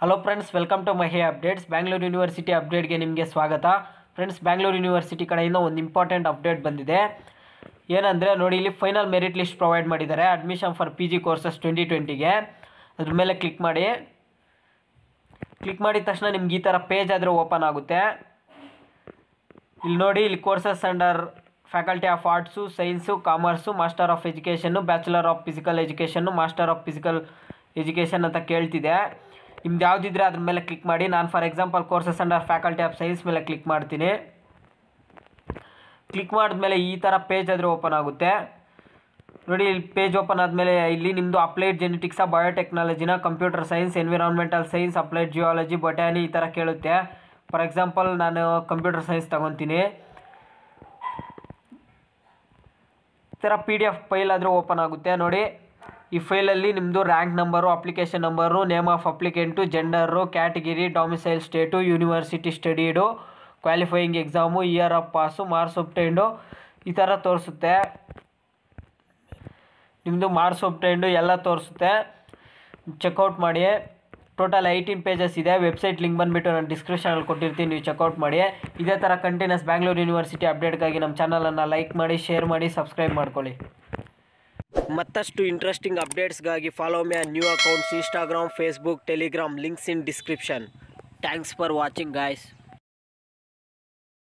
hello friends welcome to Mahi updates Bangalore university ಅಪ್ಡೇಟ್ಗೆ ನಿಮಗೆ ಸ್ವಾಗತ ಫ್ರೆಂಡ್ಸ್ ಬ್ಯಾಂಗ್ಳೂರು ಯೂನಿವರ್ಸಿಟಿ ಕಡೆಯಿಂದ ಒಂದು ಇಂಪಾರ್ಟೆಂಟ್ ಅಪ್ಡೇಟ್ ಬಂದಿದೆ ಏನಂದರೆ ನೋಡಿ ಇಲ್ಲಿ ಫೈನಲ್ ಮೆರಿಟ್ ಲಿಸ್ಟ್ ಪ್ರೊವೈಡ್ ಮಾಡಿದ್ದಾರೆ admission for P G courses twenty ಟ್ವೆಂಟಿಗೆ ಅದ್ರ ಮೇಲೆ ಕ್ಲಿಕ್ ಮಾಡಿ ಕ್ಲಿಕ್ ಮಾಡಿದ ತಕ್ಷಣ ನಿಮ್ಗೆ ಈ ಥರ ಪೇಜ್ ಆದರೆ ಓಪನ್ ಆಗುತ್ತೆ ಇಲ್ಲಿ ನೋಡಿ ಇಲ್ಲಿ courses under faculty of arts science commerce master of education bachelor of physical education master of physical education ಅಂತ ಕೇಳ್ತಿದೆ ನಿಮ್ದು ಯಾವುದಿದ್ರೆ ಅದ್ರ ಮೇಲೆ ಕ್ಲಿಕ್ ಮಾಡಿ ನಾನು for example courses under faculty of science ಮೇಲೆ ಕ್ಲಿಕ್ ಮಾಡ್ತೀನಿ ಕ್ಲಿಕ್ ಮಾಡಿದ್ಮೇಲೆ ಈ ಥರ ಪೇಜ್ ಆದರೆ ಓಪನ್ ಆಗುತ್ತೆ ನೋಡಿ ಇಲ್ಲಿ ಪೇಜ್ ಓಪನ್ ಆದಮೇಲೆ ಇಲ್ಲಿ ನಿಮ್ಮದು ಅಪ್ಲೈಡ್ ಜೆನೆಟಿಕ್ಸಾ ಬಯೋಟೆಕ್ನಾಲಜಿನ computer science environmental science applied geology botany ಈ ಥರ ಕೇಳುತ್ತೆ ಫಾರ್ ಎಕ್ಸಾಂಪಲ್ ನಾನು ಕಂಪ್ಯೂಟರ್ ಸೈನ್ಸ್ ತಗೊತೀನಿ ಈ ಥರ ಪಿ ಡಿ ಎಫ್ ಫೈಲ್ ಆದರೆ ಓಪನ್ ಆಗುತ್ತೆ ನೋಡಿ ಈ ಫೈಲಲ್ಲಿ ನಿಮ್ಮದು rank number application number name of applicant gender category domicile state university studied qualifying exam year of pass marks obtained ಈ ಥರ ತೋರಿಸುತ್ತೆ ನಿಮ್ಮದು ಮಾರ್ಕ್ಸ್ ಒಪ್ಟೈಂಡು ಎಲ್ಲ ತೋರಿಸುತ್ತೆ ಚೆಕ್ಔಟ್ ಮಾಡಿ ಟೋಟಲ್ ಏಯ್ಟೀನ್ ಪೇಜಸ್ ಇದೆ ವೆಬ್ಸೈಟ್ ಲಿಂಕ್ ಬಂದುಬಿಟ್ಟು ನಾನು ಡಿಸ್ಕ್ರಿಪ್ಷನಲ್ಲಿ ಕೊಟ್ಟಿರ್ತೀನಿ ನೀವು ಚೆಕ್ಔಟ್ ಮಾಡಿ ಇದೇ ಥರ ಕಂಟಿನ್ಯೂಸ್ ಬ್ಯಾಂಗ್ಳೂರು ಯೂನಿವರ್ಸಿಟಿ ಅಪ್ಡೇಟ್ಗಾಗಿ ನಮ್ಮ ಚಾನಲನ್ನು ಲೈಕ್ ಮಾಡಿ ಶೇರ್ ಮಾಡಿ ಸಬ್ಸ್ಕ್ರೈಬ್ ಮಾಡ್ಕೊಳ್ಳಿ ಮತ್ತಷ್ಟು ಇಂಟ್ರೆಸ್ಟಿಂಗ್ ಅಪ್ಡೇಟ್ಸ್ಗಾಗಿ follow me new accounts Instagram Facebook Telegram links in description thanks for watching guys